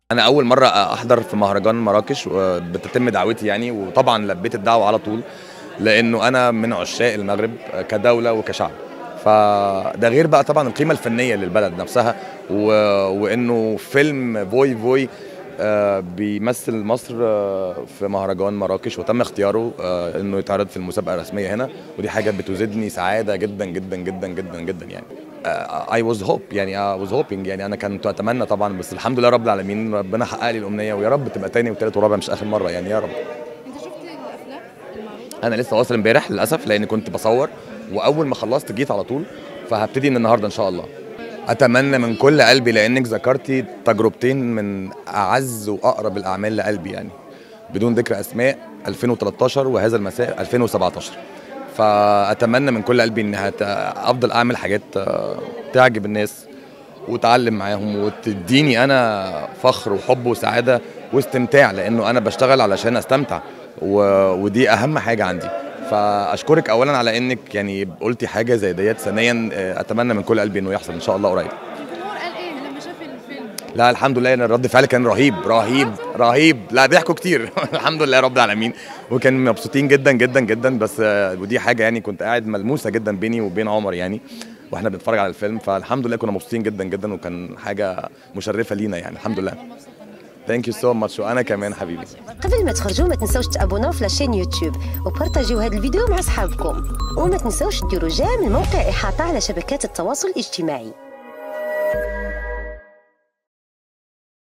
انا اول مره احضر في مهرجان مراكش وبتتم دعوتي يعني وطبعا لبيت الدعوه على طول لانه انا من عشاق المغرب كدوله وكشعب فده غير بقى طبعا القيمه الفنيه للبلد نفسها و... وانه فيلم فوي فوي آه، بيمثل مصر آه، في مهرجان مراكش وتم اختياره آه، انه يتعرض في المسابقه الرسميه هنا ودي حاجه بتزيدني سعاده جدا جدا جدا جدا جدا يعني اي واز هوب يعني اي واز هوبينج يعني انا كنت اتمنى طبعا بس الحمد لله رب العالمين ربنا حقق لي الامنيه ويا رب تبقى تاني وتالت ورابع مش اخر مره يعني يا رب انت شفت الافلام المعروضه انا لسه واصل امبارح للاسف لاني كنت بصور واول ما خلصت جيت على طول فهبتدي من النهارده ان شاء الله اتمنى من كل قلبي لانك ذكرتي تجربتين من اعز واقرب الاعمال لقلبي يعني بدون ذكر اسماء 2013 وهذا المساء 2017 فاتمنى من كل قلبي انها افضل اعمل حاجات آه، تعجب الناس وتعلم معاهم وتديني انا فخر وحب وسعاده واستمتاع لانه انا بشتغل علشان استمتع و... ودي اهم حاجه عندي فاشكرك اولا على انك يعني قلتي حاجه زي ديت ثانيا آه، اتمنى من كل قلبي انه يحصل ان شاء الله قريب الجمهور قال ايه لما شاف الفيلم لا الحمد لله ان الرد فعل كان رهيب رهيب رهيب لا ضحكوا كتير الحمد لله رب العالمين وكان مبسوطين جدا جدا جدا بس آه، ودي حاجه يعني كنت قاعد ملموسه جدا بيني وبين عمر يعني واحنا بنتفرج على الفيلم فالحمد لله كنا مبسوطين جدا جدا وكان حاجه مشرفه لينا يعني الحمد لله ثانك يو سو ماتش وانا كمان حبيبي قبل ما تخرجوا ما تنسوش تابوناو في لاشين يوتيوب وبارطاجيو هذا الفيديو مع اصحابكم وما تنسوش ديروا جيم الموقع احاطه على شبكات التواصل الاجتماعي